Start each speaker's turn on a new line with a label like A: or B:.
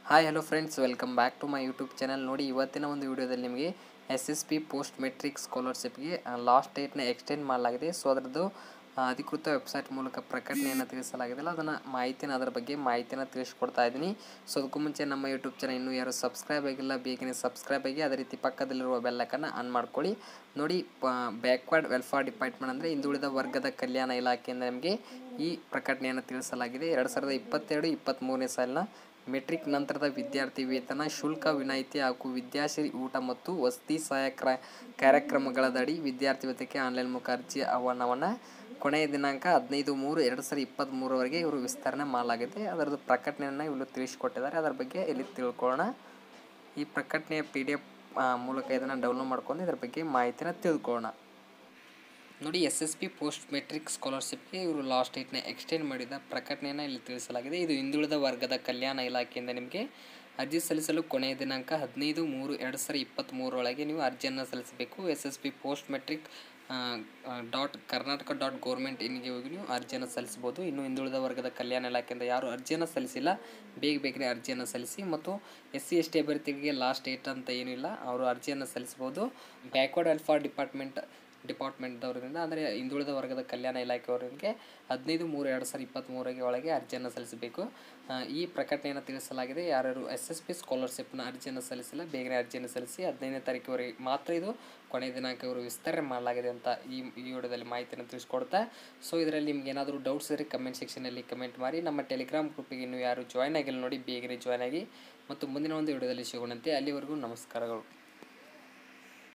A: hi hello friends welcome back to my YouTube channel ನೋಡಿ ಇವತ್ತಿನ ಒಂದು ವಿಡಿಯೋದಲ್ಲಿ ನಿಮಗೆ S S P post metric ಸ್ಕಾಲರ್ಶಿಪ್ಗೆ ಲಾಸ್ಟ್ ಡೇಟ್ನ ಎಕ್ಸ್ಟೆಂಡ್ ಮಾಡಲಾಗಿದೆ ಸೊ ಅದರದ್ದು ಆ, ಅಧಿಕೃತ ವೆಬ್ಸೈಟ್ ಮೂಲಕ ಪ್ರಕಟಣೆಯನ್ನು ತಿಳಿಸಲಾಗಿದೆಯಲ್ಲ ಅದನ್ನು ಮಾಹಿತಿನ ಅದರ ಬಗ್ಗೆ ಮಾಹಿತಿನ ತಿಳಿಸ್ಕೊಡ್ತಾ ಇದ್ದೀನಿ ಸೊ ಅದಕ್ಕೂ ಮುಂಚೆ ನಮ್ಮ ಯೂಟ್ಯೂಬ್ ಚಾನಲ್ ಇನ್ನೂ ಯಾರು ಸಬ್ಸ್ಕ್ರೈಬ್ ಆಗಿಲ್ಲ ಬೇಗನೆ ಸಬ್ಸ್ಕ್ರೈಬ್ ಆಗಿ ಅದೇ ರೀತಿ ಪಕ್ಕದಲ್ಲಿರುವ ಬೆಲ್ಲಕ್ಕನ್ನು ಆನ್ ಮಾಡ್ಕೊಳ್ಳಿ ನೋಡಿ ಬ್ಯಾಕ್ವರ್ಡ್ ವೆಲ್ಫೇರ್ ಡಿಪಾರ್ಟ್ಮೆಂಟ್ ಅಂದರೆ ಹಿಂದುಳಿದ ವರ್ಗದ ಕಲ್ಯಾಣ ಇಲಾಖೆಯಿಂದ ನಿಮಗೆ ಈ ಪ್ರಕಟಣೆಯನ್ನು ತಿಳಿಸಲಾಗಿದೆ ಎರಡು ಸಾವಿರದ ಇಪ್ಪತ್ತೆರಡು ಇಪ್ಪತ್ತ್ಮೂರನೇ ಸಾಲಿನ ಮೆಟ್ರಿಕ್ ನಂತರದ ವಿದ್ಯಾರ್ಥಿ ವೇತನ ಶುಲ್ಕ ವಿನಾಯಿತಿ ಹಾಗೂ ವಿದ್ಯಾಶ್ರೀ ಊಟ ಮತ್ತು ವಸತಿ ಸಹಾಯ ಕ್ರ- ಕಾರ್ಯಕ್ರಮಗಳದಡಿ ವಿದ್ಯಾರ್ಥಿ ವೇತನಕ್ಕೆ ಆನ್ಲೈನ್ ಮುಖ ಅರ್ಜಿ ಆಹ್ವಾನವನ್ನು ಕೊನೆಯ ದಿನಾಂಕ ಹದಿನೈದು ಮೂರು ಎರಡು ಸಾವಿರದ ಇಪ್ಪತ್ತ್ಮೂರವರೆಗೆ ಇವರು ವಿಸ್ತರಣೆ ಮಾಡಲಾಗಿದೆ ಅದರದ್ದು ಪ್ರಕಟಣೆಯನ್ನು ಇವರು ತಿಳಿಸ್ಕೊಟ್ಟಿದ್ದಾರೆ ಅದರ ಬಗ್ಗೆ ಇಲ್ಲಿ ತಿಳ್ಕೊಳ್ಳೋಣ ಈ ಪ್ರಕಟಣೆಯ ಪಿ ಡಿ ಎಫ್ ಮೂಲಕ ಇದನ್ನು ಡೌನ್ಲೋಡ್ ಮಾಡ್ಕೊಂಡು ಇದರ ಬಗ್ಗೆ ಮಾಹಿತಿನ ತಿಳ್ಕೊಳ್ಳೋಣ ನೋಡಿ S S P post metric ಸ್ಕಾಲರ್ಶಿಪ್ಗೆ ಇವರು ಲಾಸ್ಟ್ ಡೇಟ್ನ ಎಕ್ಸ್ಟೆಂಡ್ ಮಾಡಿದ ಪ್ರಕಟಣೆಯನ್ನು ಇಲ್ಲಿ ತಿಳಿಸಲಾಗಿದೆ ಇದು ಹಿಂದುಳಿದ ವರ್ಗದ ಕಲ್ಯಾಣ ಇಲಾಖೆಯಿಂದ ನಿಮಗೆ ಅರ್ಜಿ ಸಲ್ಲಿಸಲು ಕೊನೆಯ ದಿನಾಂಕ ಹದಿನೈದು ಮೂರು ಎರಡು ಸಾವಿರದ ಇಪ್ಪತ್ತ್ಮೂರರೊಳಗೆ ನೀವು ಅರ್ಜಿಯನ್ನು ಸಲ್ಲಿಸಬೇಕು S S P post metric dot Karnataka dot government ಇನ್ಗೆ ಹೋಗಿ ನೀವು ಅರ್ಜಿಯನ್ನು ಸಲ್ಲಿಸ್ಬೋದು ಇನ್ನು ಹಿಂದುಳಿದ ವರ್ಗದ ಕಲ್ಯಾಣ ಇಲಾಖೆಯಿಂದ ಯಾರು ಅರ್ಜಿಯನ್ನು ಸಲ್ಲಿಸಿಲ್ಲ ಬೇಗ ಬೇಗನೆ ಅರ್ಜಿಯನ್ನು ಸಲ್ಲಿಸಿ ಮತ್ತು ಎಸ್ ಸಿ ಎಸ್ ಟಿ ಅಭ್ಯರ್ಥಿಗಳಿಗೆ ಲಾಸ್ಟ್ ಡೇಟ್ ಅಂತ ಏನಿಲ್ಲ ಅವರು ಅರ್ಜಿಯನ್ನು ಸಲ್ಲಿಸ್ಬೋದು ಬ್ಯಾಕ್ವರ್ಡ್ ವೆಲ್ಫೇರ್ ಡಿಪಾರ್ಟ್ಮೆಂಟ್ ಡಿಪಾರ್ಟ್ಮೆಂಟ್ದವರಿಂದ ಅಂದರೆ ಹಿಂದುಳಿದ ವರ್ಗದ ಕಲ್ಯಾಣ ಇಲಾಖೆಯವರಿಗೆ ಹದಿನೈದು ಮೂರು ಎರಡು ಸಾವಿರದ ಇಪ್ಪತ್ತ್ಮೂರಗೆ ಒಳಗೆ ಅರ್ಜಿಯನ್ನು ಸಲ್ಲಿಸಬೇಕು ಆ, ಈ ಪ್ರಕಟಣೆಯನ್ನು ತಿಳಿಸಲಾಗಿದೆ ಯಾರ್ಯಾರು ಎಸ್ ಎಸ್ ಪಿ ಸ್ಕಾಲರ್ಶಿಪ್ನ ಅರ್ಜಿಯನ್ನು ಸಲ್ಲಿಸಿಲ್ಲ ಬೇಗನೆ ಅರ್ಜಿಯನ್ನು ಸಲ್ಲಿಸಿ ಹದಿನೈದನೇ ತಾರೀಕುವರೆಗೆ ಮಾತ್ರ ಇದು ಕೊನೆಯ ದಿನಾಂಕ ಇವರು ವಿಸ್ತರಣೆ ಮಾಡಲಾಗಿದೆ ಅಂತ ಈ ಈ ವಿಡಿಯೋದಲ್ಲಿ ಮಾಹಿತಿಯನ್ನು ತಿಳಿಸ್ಕೊಡ್ತಾ ಸೊ ಇದರಲ್ಲಿ ನಿಮ್ಗೆ ಏನಾದರೂ ಡೌಟ್ಸ್ ಇದ್ದರೆ ಕಮೆಂಟ್ ಸೆಕ್ಷನಲ್ಲಿ ಕಮೆಂಟ್ ಮಾಡಿ ನಮ್ಮ ಟೆಲಿಗ್ರಾಮ್ ಗ್ರೂಪಿಗೆ ಇನ್ನೂ ಯಾರು ಜಾಯ್ನ್ ಆಗಿಲ್ಲ ನೋಡಿ ಬೇಗನೆ ಜಾಯ್ನ್ ಆಗಿ ಮತ್ತು ಮುಂದಿನ ಒಂದು ವಿಡಿಯೋದಲ್ಲಿ ಸಿಗೋಣಂತೆ ಅಲ್ಲಿವರೆಗೂ ನಮಸ್ಕಾರಗಳು